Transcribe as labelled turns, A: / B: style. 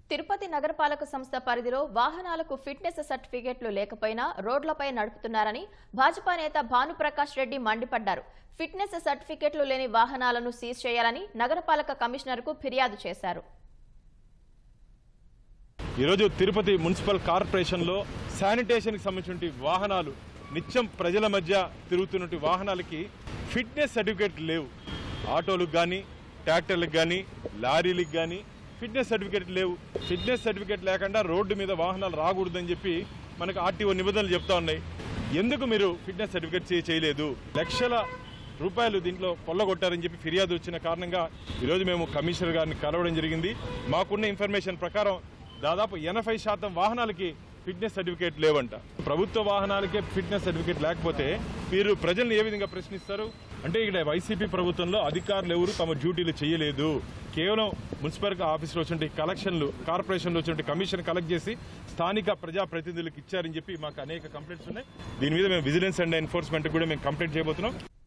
A: తిరుపతి నగరపాలక సంస్థ పరిధిలో వాహనాలకు ఫిట్నెస్ సర్టిఫికెట్లు లేకపోయినా రోడ్లపై నడుపుతున్నారని భాజపా నేత భానుప్రకాష్ రెడ్డి మండిపడ్డారు ఫిట్నెస్ సర్టిఫికెట్లు లేని వాహనాలను సీజ్ చేయాలని నగరపాలక కమిషనర్కు ఫిర్యాదు చేశారు
B: ఈరోజు తిరుపతి మున్సిపల్ కార్పొరేషన్లో శానిటేషన్కి సంబంధించిన వాహనాలు నిత్యం ప్రజల మధ్య తిరుగుతున్న వాహనాలకి ఫిట్నెస్ సర్టిఫికేట్ లేవు ఆటోలకు కానీ ట్రాక్టర్లకు కానీ లారీలకు కానీ ఫిట్నెస్ సర్టిఫికేట్ లేవు ఫిట్నెస్ సర్టిఫికేట్ లేకుండా రోడ్డు మీద వాహనాలు రాకూడదని చెప్పి మనకు ఆర్టీఓ నిబంధనలు చెప్తా ఉన్నాయి ఎందుకు మీరు ఫిట్నెస్ సర్టిఫికేట్ చే- చేయలేదు లక్షల రూపాయలు దీంట్లో కొల్లగొట్టారని చెప్పి ఫిర్యాదు వచ్చిన కారణంగా ఈరోజు మేము కమిషనర్ గారిని కలవడం జరిగింది మాకున్న ఇన్ఫర్మేషన్ ప్రకారం దాదాపు ఎనభై శాతం వాహనాలకి ఫిట్నెస్ సర్టిఫికేట్ లేవంట ప్రభుత్వ వాహనాలకే ఫిట్నెస్ సర్టిఫికేట్ లేకపోతే మీరు ప్రజల్ని ఏ విధంగా ప్రశ్నిస్తారు అంటే ఇక్కడ వైసీపీ ప్రభుత్వంలో అధికారులు ఎవరు తమ డ్యూటీలు చేయలేదు కేవలం మున్సిపల్ ఆఫీసులో వచ్చిన కలెక్షన్లు కార్పొరేషన్లో వచ్చిన కమిషన్ కలెక్ట్ చేసి స్థానిక ప్రజాప్రతినిధులకు ఇచ్చారని చెప్పి మాకు అనేక కంప్లైంట్స్ ఉన్నాయి దీని మీద మేము విజిలెన్స్ అండ్ ఎన్ఫోర్స్మెంట్ కూడా మేము కంప్లైంట్ చేయబోతున్నాం